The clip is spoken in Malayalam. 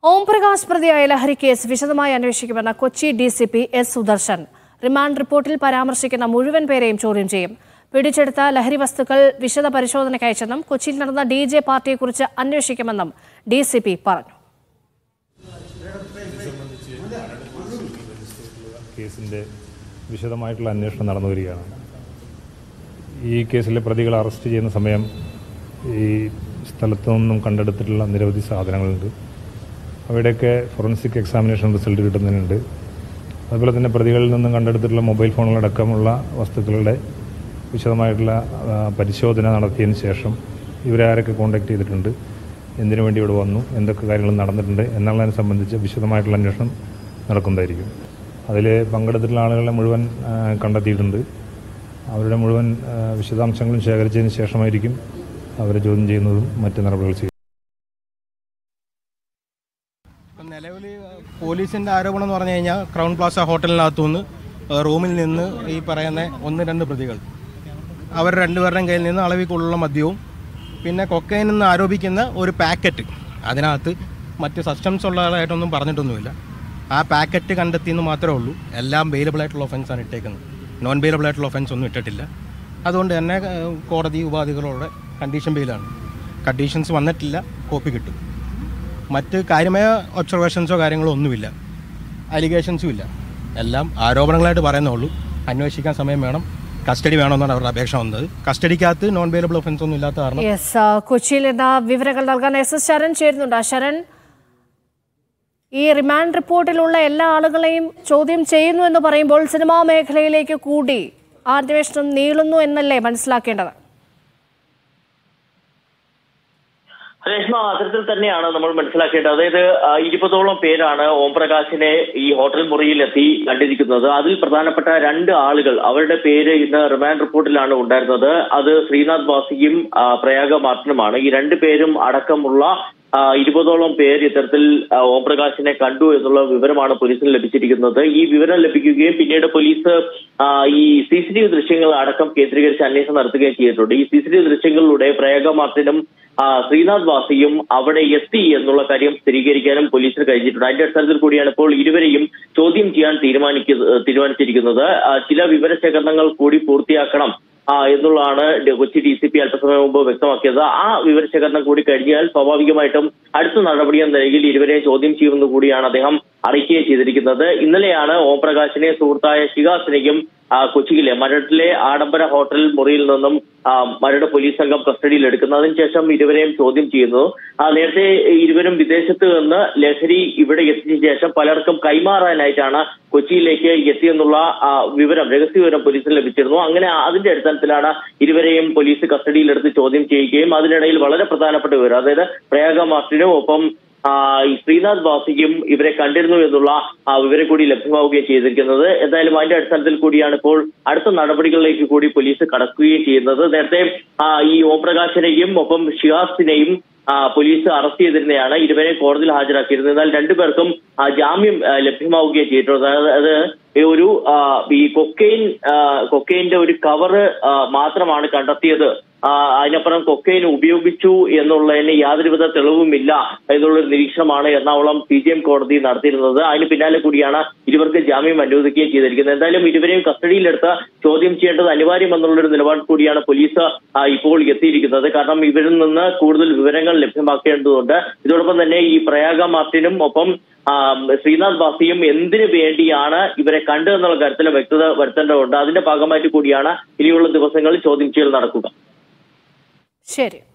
ഓംപ്രകാശ് പ്രതിയായ ലഹരി കേസ് വിശദമായി അന്വേഷിക്കുമെന്ന Kochi D C P S Sudarshan remand റിപ്പോർട്ടിൽ പരാമർശിക്കുന്ന മുഴുവൻ പേരെയും ചോദ്യം ചെയ്യും പിടിച്ചെടുത്ത ലഹരി വസ്തുക്കൾ വിശദ പരിശോധനയ്ക്ക് അയച്ചെന്നും കൊച്ചിയിൽ നടന്ന ഡി ജെ പാർട്ടിയെക്കുറിച്ച് അന്വേഷിക്കുമെന്നും ഡി സി പി പറഞ്ഞു കേസിൻ്റെ വിശദമായിട്ടുള്ള അന്വേഷണം നടന്നു വരികയാണ് ഈ കേസിലെ പ്രതികളെ അറസ്റ്റ് ചെയ്യുന്ന സമയം ഈ സ്ഥലത്തു നിന്നും കണ്ടെടുത്തിട്ടുള്ള നിരവധി സാധനങ്ങളുണ്ട് അവയുടെയൊക്കെ ഫോറൻസിക് എക്സാമിനേഷൻ റിസൾട്ട് കിട്ടുന്നതിനുണ്ട് അതുപോലെ തന്നെ പ്രതികളിൽ നിന്നും കണ്ടെടുത്തിട്ടുള്ള മൊബൈൽ ഫോണുകളടക്കമുള്ള വസ്തുക്കളുടെ വിശദമായിട്ടുള്ള ആ, പരിശോധന നടത്തിയതിന് ശേഷം ഇവരെ ആരൊക്കെ കോൺടാക്ട് ചെയ്തിട്ടുണ്ട് എന്തിനു വേണ്ടി ഇവിടെ വന്നു എന്തൊക്കെ കാര്യങ്ങൾ നടന്നിട്ടുണ്ട് എന്നുള്ളതിനെ സംബന്ധിച്ച് വിശദമായിട്ടുള്ള അന്വേഷണം നടക്കുന്നതായിരിക്കും അതിൽ പങ്കെടുത്തിട്ടുള്ള ആളുകളെ മുഴുവൻ ആ, കണ്ടെത്തിയിട്ടുണ്ട് അവരുടെ മുഴുവൻ ആ, വിശദാംശങ്ങളും ശേഖരിച്ചതിന് ശേഷമായിരിക്കും അവരെ ചോദ്യം ചെയ്യുന്നതും മറ്റ് നടപടികൾ ചെയ്യുന്നത് ഇപ്പം നിലവിൽ പോലീസിൻ്റെ ആരോപണം എന്ന് പറഞ്ഞു കഴിഞ്ഞാൽ ക്രൗൺ പ്ലാസ ഹോട്ടലിനകത്തുനിന്ന് റൂമിൽ നിന്ന് ഈ പറയുന്ന ഒന്ന് രണ്ട് പ്രതികൾ അവർ രണ്ടുപേരുടെയും കയ്യിൽ നിന്ന് അളവിൽ കൂടുതലുള്ള മദ്യവും പിന്നെ കൊക്കൈൻ എന്ന് ആരോപിക്കുന്ന ഒരു പാക്കറ്റ് അതിനകത്ത് മറ്റ് സസ്റ്റംസ് ഉള്ളതായിട്ടൊന്നും പറഞ്ഞിട്ടൊന്നുമില്ല ആ പാക്കറ്റ് കണ്ടെത്തിയെന്ന് മാത്രമേ ഉള്ളൂ എല്ലാം ബെയിലബിൾ ആയിട്ടുള്ള ഒഫൻസാണ് ഇട്ടേക്കുന്നത് നോൺ ബെയിലബിൾ ആയിട്ടുള്ള ഒഫൻസ് ഒന്നും ഇട്ടിട്ടില്ല അതുകൊണ്ട് തന്നെ ഏഹ്, കോടതി ഉപാധികളോടെ കണ്ടീഷൻ ബെയിലാണ് കണ്ടീഷൻസ് വന്നിട്ടില്ല കോപ്പി കിട്ടും മറ്റ് കാര്യമായ ഒബ്സർവേഷൻസോ കാര്യങ്ങളോ ഒന്നുമില്ല അലിഗേഷൻസും ഇല്ല എല്ലാം ആരോപണങ്ങളായിട്ട് പറയുന്നുള്ളൂ അന്വേഷിക്കാൻ സമയം വേണം കസ്റ്റഡി വേണമെന്നാണ് അവരുടെ അപേക്ഷ വന്നത് കസ്റ്റഡിക്കകത്ത് നോൺ ബെയിലബിൾ ഒഫൻസ് ഒന്നും ഇല്ലാത്ത കാരണം യെസ് കൊച്ചിയിൽ നിന്ന് വിവരങ്ങൾ നൽകാൻ എസ് എസ് ശരൺ ചേരുന്നുണ്ട് ശരൺ ഈ റിമാൻഡ് റിപ്പോർട്ടിലുള്ള എല്ലാ ആളുകളെയും ചോദ്യം ചെയ്യുന്നു എന്ന് പറയുമ്പോൾ സിനിമാ മേഖലയിലേക്ക് കൂടി ആ അന്വേഷണം നീളുന്നു എന്നല്ലേ മനസ്സിലാക്കേണ്ടത് രേഷ്മ അത്തരത്തിൽ തന്നെയാണ് നമ്മൾ മനസ്സിലാക്കേണ്ടത് അതായത് ആ, ഇരുപതോളം പേരാണ് ഓംപ്രകാശിനെ ഈ ഹോട്ടൽ മുറിയിലെത്തി കണ്ടിരിക്കുന്നത് അതിൽ പ്രധാനപ്പെട്ട രണ്ട് ആളുകൾ അവരുടെ പേര് ഇന്ന് റിമാൻഡ് റിപ്പോർട്ടിലാണ് ഉണ്ടായിരുന്നത് അത് ശ്രീനാഥ് ബാസിയും ആ, പ്രയാഗ മാർട്ടിനുമാണ് ഈ രണ്ട് പേരും അടക്കമുള്ള ആ, ഇരുപതോളം പേര് ഇത്തരത്തിൽ ആ, ഓംപ്രകാശിനെ കണ്ടു എന്നുള്ള വിവരമാണ് പോലീസിന് ലഭിച്ചിരിക്കുന്നത് ഈ വിവരം ലഭിക്കുകയും പിന്നീട് പോലീസ് ആ, ഈ സി സി ടി വി ദൃശ്യങ്ങൾ അടക്കം കേന്ദ്രീകരിച്ച് അന്വേഷണം നടത്തുകയും ചെയ്തിട്ടുണ്ട് ഈ സി സി ടി വി ദൃശ്യങ്ങളിലൂടെ പ്രയാഗ മാർട്ടിനും ആ, ശ്രീനാഥ് വാസിയും അവിടെ എത്തി എന്നുള്ള കാര്യം സ്ഥിരീകരിക്കാനും പോലീസിന് കഴിഞ്ഞിട്ടുണ്ട് അതിന്റെ അടിസ്ഥാനത്തിൽ കൂടിയാണ് ഇപ്പോൾ ഇരുവരെയും ചോദ്യം ചെയ്യാൻ തീരുമാനിക്കുന്ന തീരുമാനിച്ചിരിക്കുന്നത് ആ, ചില വിവരശേഖരണങ്ങൾ കൂടി പൂർത്തിയാക്കണം ആ, എന്നുള്ളതാണ് ഡി- കൊച്ചി ഡി സി പി അല്പസമയം മുമ്പ് വ്യക്തമാക്കിയത് ആ വിവരശേഖരണം കൂടി കഴിഞ്ഞാൽ സ്വാഭാവികമായിട്ടും അടുത്ത നടപടി എന്ന നിലയിൽ ഇരുവരെ ചോദ്യം ചെയ്യുമെന്ന് കൂടിയാണ് അദ്ദേഹം അറിയിക്കുകയും ചെയ്തിരിക്കുന്നത് ഇന്നലെയാണ് ഓംപ്രകാശിനെ സുഹൃത്തായ ഷിഹാസിനെയും ആ, കൊച്ചിയിലെ മരടിലെ ആഡംബര ഹോട്ടൽ മുറിയിൽ നിന്നും ആ, മരട് പോലീസ് സംഘം കസ്റ്റഡിയിൽ എടുക്കുന്നത് അതിനുശേഷം ഇരുവരെയും ചോദ്യം ചെയ്യുന്നു ആ, നേരത്തെ ഇരുവരും വിദേശത്ത് നിന്ന് ലഹരി ഇവിടെ എത്തിച്ച ശേഷം പലർക്കും കൈമാറാനായിട്ടാണ് കൊച്ചിയിലേക്ക് എത്തിയെന്നുള്ള ആ, വിവരം രഹസ്യ വിവരം പോലീസിന് ലഭിച്ചിരുന്നു അങ്ങനെ അതിന്റെ അടിസ്ഥാനത്തിലാണ് ഇരുവരെയും പോലീസ് കസ്റ്റഡിയിലെടുത്ത് ചോദ്യം ചെയ്യുകയും അതിനിടയിൽ വളരെ പ്രധാനപ്പെട്ട വിവരം അതായത് പ്രയാഗ മാർട്ടിനും ഒപ്പം ആ, ഈ ശ്രീനാഥ് ബാസിക്കും ഇവരെ കണ്ടിരുന്നു എന്നുള്ള ആ, വിവരം കൂടി ലഭ്യമാവുകയും ചെയ്തിരിക്കുന്നത് എന്തായാലും അതിന്റെ അടിസ്ഥാനത്തിൽ കൂടിയാണ് ഇപ്പോൾ അടുത്ത നടപടികളിലേക്ക് കൂടി പോലീസ് കടക്കുകയും ചെയ്യുന്നത് നേരത്തെ ആ, ഈ ഓംപ്രകാശിനെയും ഒപ്പം ഷിഹാസിനെയും ആ, പോലീസ് അറസ്റ്റ് ചെയ്തിരുന്നതാണ് ഇരുവരെ കോടതിയിൽ ഹാജരാക്കിയിരുന്നത് എന്നാൽ രണ്ടുപേർക്കും ആ, ജാമ്യം ആ, ലഭ്യമാവുകയും ചെയ്തിട്ടുണ്ട് അതായത് ഈ ഒരു ആ, ഈ കൊക്കെയിൻ ആ, കൊക്കെയിന്റെ ഒരു കവറ് ആ, മാത്രമാണ് കണ്ടെത്തിയത് ആ, അതിനപ്പുറം കൊക്കെയിൻ ഉപയോഗിച്ചു എന്നുള്ളതിന് യാതൊരുവിധ തെളിവുമില്ല എന്നുള്ളൊരു നിരീക്ഷണമാണ് എറണാകുളം സി ജി എം കോടതി നടത്തിയിരുന്നത് അതിന് പിന്നാലെ കൂടിയാണ് ഇരുവർക്ക് ജാമ്യം അനുവദിക്കുകയും ചെയ്തിരിക്കുന്നത് എന്തായാലും ഇരുവരെയും കസ്റ്റഡിയിലെടുത്ത് ചോദ്യം ചെയ്യേണ്ടത് അനിവാര്യമെന്നുള്ളൊരു നിലപാട് കൂടിയാണ് പോലീസ് ആ, ഇപ്പോൾ എത്തിയിരിക്കുന്നത് കാരണം ഇവരിൽ നിന്ന് കൂടുതൽ വിവരങ്ങൾ ലഭ്യമാക്കേണ്ടതുണ്ട് ഇതോടൊപ്പം തന്നെ ഈ പ്രയാഗ മാർട്ടിനും ഒപ്പം ആ, ശ്രീനാഥ് ബാസിയും എന്തിനു വേണ്ടിയാണ് ഇവരെ കണ്ടു എന്നുള്ള കാര്യത്തിൽ വ്യക്തത വരുത്തേണ്ടതുണ്ട് അതിന്റെ ഭാഗമായിട്ട് കൂടിയാണ് ഇനിയുള്ള ദിവസങ്ങളിൽ ചോദ്യം ചെയ്യൽ നടക്കുക ശരി